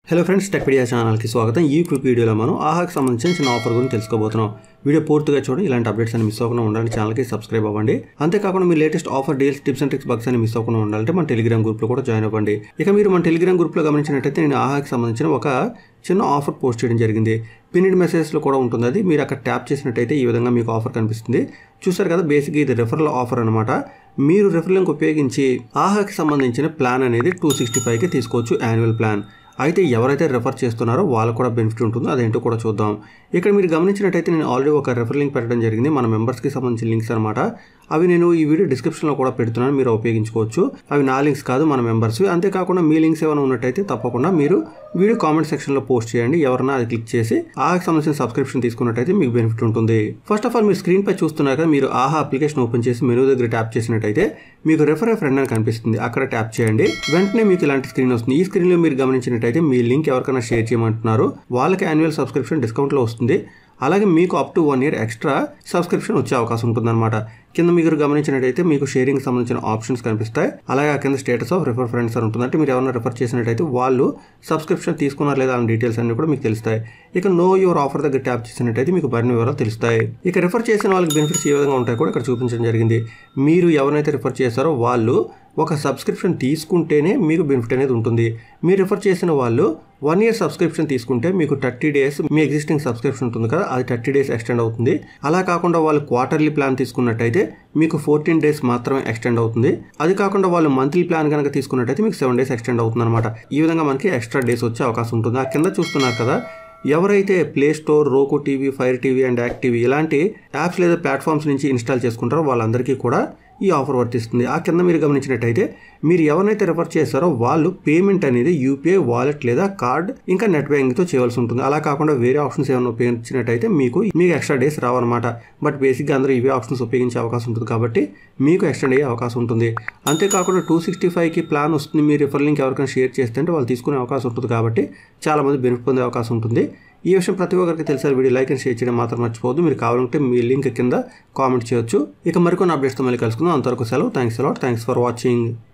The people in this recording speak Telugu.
హలో ఫ్రెండ్స్ టెక్పీడియా ఛానల్కి స్వాగతం ఈ క్విక్ వీడియోలో మనం ఆహాకి సంబంధించిన చిన్న ఆఫర్ గురించి తెలుసుకోబోతున్నాం వీడియో పూర్తిగా చూడండి ఇలాంటి అప్డేట్స్ అని మిస్ అవ్వకుండా ఉండాలని ఛానల్కి సబ్స్క్రైబ్ అవ్వండి అంతేకాకుండా మీ latest offer deals tips and tricks bugs అని మిస్ అవ్వకుండా ఉండాలంటే మన టెలిగ్రామ్ గ్రూప్లో కూడా జాయిన్ అవ్వండి ఇక మీరు మన టెలిగ్రామ్ గ్రూప్లో గమనించినట్టయితే నేను ఆహాకి సంబంధించిన ఒక చిన్న ఆఫర్ పోస్ట్ చేయడం జరిగింది పిన్నిడ్ మెసేజ్లో కూడా ఉంటుంది అది మీరు అక్కడ ట్యాప్ చేసినట్టయితే ఈ విధంగా మీకు ఆఫర్ కనిపిస్తుంది చూసారు కదా బేసిక్గా ఇది రెఫరల్ ఆఫర్ అనమాట మీరు రెఫరల్ లింక్ ఉపయోగించి ఆహాకి సంబంధించిన ప్లాన్ అనేది టూ సిక్స్టీ ఫైవ్కి తీసుకోవచ్చు యాన్యువల్ ప్లాన్ అయితే ఎవరైతే రెఫర్ చేస్తున్నారో వాళ్ళకు కూడా బెనిఫిట్ ఉంటుందో అదేంటో కూడా చూద్దాం ఇక్కడ మీరు గమనించినట్టయితే నేను ఆల్రెడీ ఒక రెఫర్ లింక్ పెట్టడం జరిగింది మన మెంబర్స్కి సంబంధించిన లింక్స్ అనమాట అవి నేను ఈ వీడియో డిస్క్రిప్షన్లో కూడా పెడుతున్నాను మీరు ఉపయోగించుకోవచ్చు అవి నా లింక్స్ కాదు మన మెంబర్స్ అంతేకాకుండా మీ లింక్స్ ఏమైనా ఉన్నట్టయితే తప్పకుండా మీరు వీడియో కామెంట్ సెక్షన్లో పోస్ట్ చేయండి ఎవరైనా అది క్లిక్ చేసి ఆహాకి సంబంధించిన సబ్స్క్రిప్షన్ తీసుకున్నట్టయితే మీకు బెనిఫిట్ ఉంటుంది ఫస్ట్ ఆఫ్ ఆల్ మీరు స్క్రీన్ పై చూస్తున్నారు కదా మీరు ఆహా అప్లికేషన్ ఓపెన్ చేసి మెనూ దగ్గర ట్యాప్ చేసినట్టయితే మీకు రెఫర్ ఫ్రెండ్ అని కనిపిస్తుంది అక్కడ ట్యాప్ చేయండి వెంటనే మీకు ఇలాంటి స్క్రీన్ వస్తుంది ఈ స్క్రీన్లో మీరు గమనించినట్టయితే మీ లింక్ ఎవరికైనా షేర్ చేయమంటున్నారు వాళ్ళకి యాన్యువల్ సబ్స్క్రిప్షన్ డిస్కౌంట్లో వస్తుంది అలాగే మీకు up to one year extra subscription వచ్చే అవకాశం ఉంటుందన్నమాట కింద మీరు గమనించినట్టయితే మీకు షేరింగ్ సంబంధించిన ఆప్షన్స్ కనిపిస్తాయి అలాగే ఆ కింద స్టేటస్ ఆఫ్ రిఫర్ ఫ్రెండ్స్ అని ఉంటుంది అంటే మీరు ఎవరైనా రిఫర్ చేసినట్టయితే వాళ్ళు సబ్స్క్రిప్షన్ తీసుకున్నారు లేదా అనే డీటెయిల్స్ అన్ని కూడా మీకు తెలుస్తాయి ఇక నో యువర్ ఆఫర్ దగ్గర ట్యాప్ చేసినట్టయితే మీకు మరిన్ని వివరాలు తెలుస్తాయి ఇక రిఫర్ చేసిన వాళ్ళకి బెనిఫిట్స్ ఏ విధంగా ఉంటాయి కూడా ఇక్కడ చూపించడం జరిగింది మీరు ఎవరైతే రిఫర్ చేశారో వాళ్ళు ఒక సబ్స్క్రిప్షన్ తీసుకుంటేనే మీకు బెనిఫిట్ అనేది ఉంటుంది మీరు రిఫర్ చేసిన వాళ్ళు వన్ ఇయర్ సబ్స్క్రిప్షన్ తీసుకుంటే మీకు థర్టీ డేస్ మీ ఎగ్జిస్టింగ్ సబ్స్క్రిప్షన్ ఉంటుంది కదా అది థర్టీ డేస్ ఎక్స్టెండ్ అవుతుంది అలా కాకుండా వాళ్ళు క్వార్టర్లీ ప్లాన్ తీసుకున్నట్టయితే మీకు ఫోర్టీన్ డేస్ మాత్రమే ఎక్స్టెండ్ అవుతుంది అది కాకుండా వాళ్ళు మంత్లీ ప్లాన్ కనుక తీసుకున్నట్టయితే మీకు సెవెన్ డేస్ ఎక్స్టెండ్ అవుతుంది అనమాట ఈ విధంగా మనకి ఎక్స్ట్రా డేస్ వచ్చే అవకాశం ఉంటుంది ఆ కింద చూస్తున్నారు కదా ఎవరైతే play store Roku TV fire TV and ACT TV ఇలాంటి యాప్స్ లేదా ప్లాట్ఫామ్స్ నుంచి ఇన్స్టాల్ చేసుకుంటారో వాళ్ళందరికీ కూడా ఈ ఆఫర్ వర్తిస్తుంది ఆ కింద మీరు గమనించినట్టయితే మీరు ఎవరినైతే రెఫర్ చేస్తారో వాళ్ళు పేమెంట్ అనేది యూపీఐ వాలెట్ లేదా కార్డ్ ఇంకా నెట్ బ్యాంకింగ్తో చేయవలసి ఉంటుంది అలా కాకుండా వేరే ఆప్షన్స్ ఏమైనా ఉపయోగించినట్టయితే మీకు మీకు ఎక్స్ట్రా డేస్ రావన్నమాట బట్ బేసిక్గా అందరూ ఇవే ఆప్షన్స్ ఉపయోగించే అవకాశం ఉంటుంది కాబట్టి మీకు ఎక్స్టెండ్ అయ్యే అవకాశం ఉంటుంది అంతేకాకుండా టూ సిక్స్టీ ఫైవ్కి ప్లాన్ వస్తుంది మీ రిఫర్ లింక్ ఎవరికైనా షేర్ చేస్తే అంటే వాళ్ళు తీసుకునే అవకాశం ఉంటుంది కాబట్టి చాలామంది బెనిఫిట్ పొందే అవకాశం ఉంటుంది ఈ విషయం ప్రతి ఒక్కరికి తెలిసే వీడియో లైక్ అండ్ షేర్ చేయడం మాత్రం మర్చిపోవద్దు మీరు కావాలంటే మీ లింక్ కింద కామెంట్ చేయొచ్చు ఇక మరికొన్ని అప్డేట్స్తో మళ్ళీ కలుసుకుందాం అంతవరకు సెలవు thanks a lot thanks for watching